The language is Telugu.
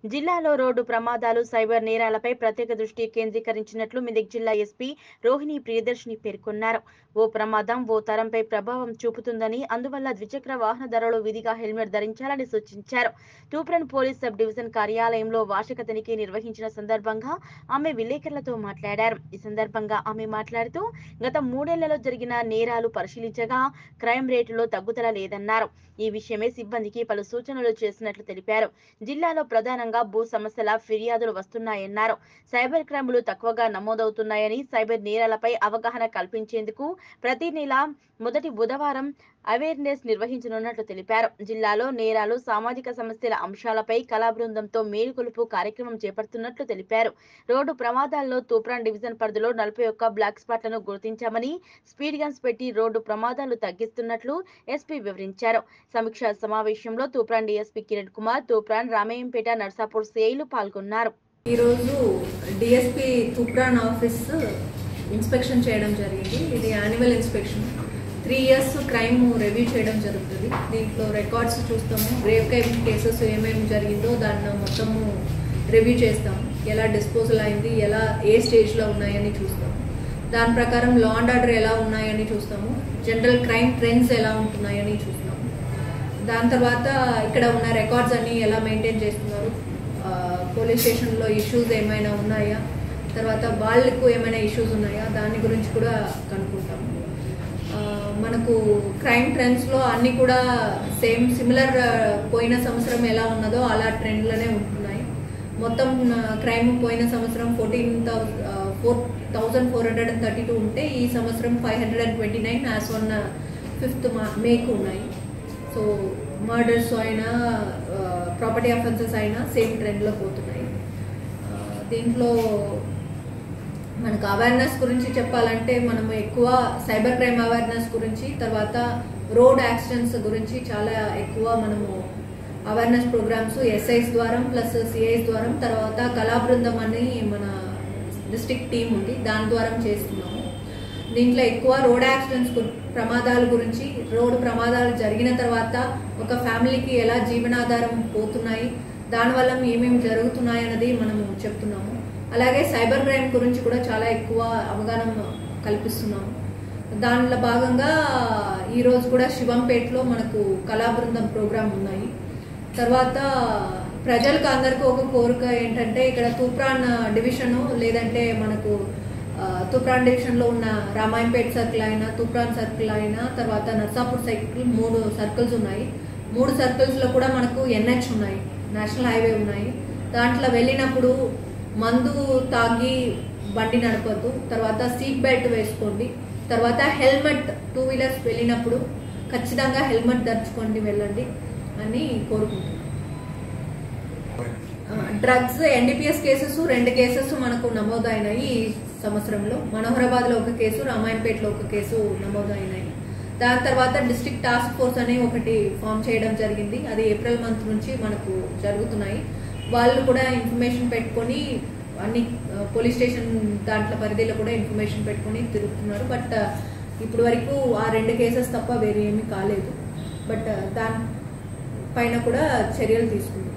జిల్లాలో రోడ్డు ప్రమాదాలు సైబర్ నేరాలపై ప్రత్యేక దృష్టి కేంద్రీకరించినట్లు మెదక్ జిల్లా ఎస్పీ రోహిణి ప్రియదర్శిని పేర్కొన్నారు ఓ ప్రమాదం ఓ తరంపై ప్రభావం చూపుతుందని అందువల్ల ద్విచక్ర వాహనదారులు విధిగా హెల్మెట్ ధరించాలని సూచించారు తూప్రన్ పోలీస్ సబ్ డివిజన్ కార్యాలయంలో వార్షిక తనిఖీ నిర్వహించిన సందర్భంగా ఆమె విలేకరులతో మాట్లాడారు ఈ సందర్భంగా ఆమె మాట్లాడుతూ గత మూడేళ్లలో జరిగిన నేరాలు పరిశీలించగా క్రైమ్ రేటులో తగ్గుదల లేదన్నారు ఈ విషయమే సిబ్బందికి పలు సూచనలు చేసినట్లు తెలిపారు జిల్లాలో ప్రధానంగా భూ సమస్యల ఫిర్యాదులు వస్తున్నాయన్నారు సైబర్ క్రైమ్లు తక్కువగా నమోదవుతున్నాయని సైబర్ నేరాలపై అవగాహన కల్పించేందుకు ప్రతి నెల మొదటి బుధవారం అవేర్నెస్ నిర్వహించనున్నట్లు తెలిపారు జిల్లాలో నేరాలు సామాజిక సమస్యల అంశాలపై కళా బృందంతో మేలుకొలుపు కార్యక్రమం చేపడుతున్నట్లు తెలిపారు రోడ్డు ప్రమాదాల్లో తూప్రాన్ డివిజన్ పరిధిలో నలభై ఒక్క బ్లాక్ స్పాట్లను గుర్తించామని స్పీడ్ గన్స్ పెట్టి రోడ్డు ప్రమాదాలు తగ్గిస్తున్నట్లు ఎస్పీ వివరించారు సమీక్షా సమావేశంలో తూప్రాన్ డీఎస్పీ కిరణ్ కుమార్ తూప్రాన్ రామయ్యంపేట నర్సాపూర్ సిఐలు పాల్గొన్నారు ఈరోజు డిఎస్పి తుప్రాన్ ఆఫీస్ ఇన్స్పెక్షన్ చేయడం జరిగింది ఇది annual inspection three years crime review చేయడం జరుగుతుంది దీంట్లో రికార్డ్స్ చూస్తాము గ్రేవ్ క్రైమ్ కేసెస్ ఏమేమి జరిగిందో దాన్ని మొత్తము రివ్యూ చేస్తాము ఎలా డిస్పోజల్ అయింది ఎలా ఏ స్టేజ్లో ఉన్నాయని చూస్తాము దాని ప్రకారం లా అండ్ ఆర్డర్ ఎలా ఉన్నాయని చూస్తాము జనరల్ క్రైమ్ ట్రెండ్స్ ఎలా ఉంటున్నాయని చూస్తాము దాని తర్వాత ఇక్కడ ఉన్న రికార్డ్స్ అన్ని ఎలా మెయింటైన్ చేస్తున్నారు ఆ, పోలీస్ స్టేషన్లో ఇష్యూస్ ఏమైనా ఉన్నాయా తర్వాత వాళ్ళకు ఏమైనా ఇష్యూస్ ఉన్నాయా దాని గురించి కూడా కనుక్కుంటాము ఆ, మనకు క్రైమ్ ట్రెండ్స్లో అన్నీ కూడా సేమ్ సిమిలర్ పోయిన సంవత్సరం ఎలా ఉన్నదో అలా ట్రెండ్లోనే ఉంటున్నాయి మొత్తం క్రైమ్ పోయిన సంవత్సరం fourteen four thousand four hundred and thirty two ఉంటే ఈ సంవత్సరం five hundred and twenty nine as one fifth మేకు ఉన్నాయి సో మర్డర్స్ అయినా ప్రాపర్టీ అఫెన్సెస్ అయినా సేమ్ ట్రెండ్లో పోతున్నాయి ఆ, దీంట్లో మనకు అవేర్నెస్ గురించి చెప్పాలంటే మనం ఎక్కువ సైబర్ క్రైమ్ అవేర్నెస్ గురించి తర్వాత రోడ్ యాక్సిడెంట్స్ గురించి చాలా ఎక్కువ మనము అవేర్నెస్ ప్రోగ్రామ్స్ ఎస్ఐస్ ద్వారా ప్లస్ సిఐస్ ద్వారా తర్వాత కళా బృందం అని మన డిస్ట్రిక్ట్ టీం ఉంది దాని ద్వారా చేస్తున్నాము దీంట్లో ఎక్కువ రోడ్ యాక్సిడెంట్స్ గు- ప్రమాదాల గురించి రోడ్డు ప్రమాదాలు జరిగిన తర్వాత ఒక ఫ్యామిలీకి ఎలా జీవనాధారం పోతున్నాయి దానివల్ల ఏమేమి జరుగుతున్నాయి అన్నది మనము చెప్తున్నాము అలాగే సైబర్ క్రైమ్ గురించి కూడా చాలా ఎక్కువ అవగాహన కల్పిస్తున్నాము దానిలో భాగంగా ఈరోజు కూడా శివంపేటలో మనకు కళా బృందం ప్రోగ్రాం ఉన్నాయి తర్వాత ప్రజలకు అందరికీ ఒక కోరిక ఏంటంటే ఇక్కడ తూప్రాన్ డివిజన్ లేదంటే మనకు ఆ, తూప్రాన్ డివిజన్లో ఉన్న రామాయంపేట సర్కిల్ అయినా తూప్రాన్ సర్కిల్ అయినా తర్వాత నర్సాపూర్ సర్కిల్ మూడు సర్కిల్స్ ఉన్నాయి మూడు సర్కిల్స్లో కూడా మనకు ఎన్హెచ్ ఉన్నాయి నేషనల్ హైవే ఉన్నాయి దాంట్లో వెళ్ళినప్పుడు మందు తాగి బండి నడపద్దు తర్వాత సీట్ బెల్ట్ వేసుకోండి తర్వాత హెల్మెట్ టూ వీలర్స్ వెళ్ళినప్పుడు ఖచ్చితంగా హెల్మెట్ ధరించుకోండి వెళ్ళండి అని కోరుకుంటున్నాను డ్రగ్స్ ఎన్డీపీఎస్ కేసెస్ రెండు కేసెస్ మనకు నమోదైనాయి ఈ సంవత్సరంలో మనోహరాబాద్ లో ఒక కేసు రామాయంపేటలో ఒక కేసు నమోదైనాయి దాని తర్వాత డిస్ట్రిక్ట్ టాస్క్ ఫోర్స్ అని ఒకటి ఫామ్ చేయడం జరిగింది అది ఏప్రిల్ మంత్ నుంచి మనకు జరుగుతున్నాయి వాళ్ళు కూడా ఇన్ఫర్మేషన్ పెట్టుకొని అన్ని పోలీస్ స్టేషన్ దాంట్లో పరిధిలో కూడా ఇన్ఫర్మేషన్ పెట్టుకొని తిరుగుతున్నారు బట్ ఇప్పుడు వరకు ఆ రెండు కేసెస్ తప్ప వేరే ఏమీ కాలేదు బట్ దాని పైన కూడా చర్యలు తీసుకుంటున్నారు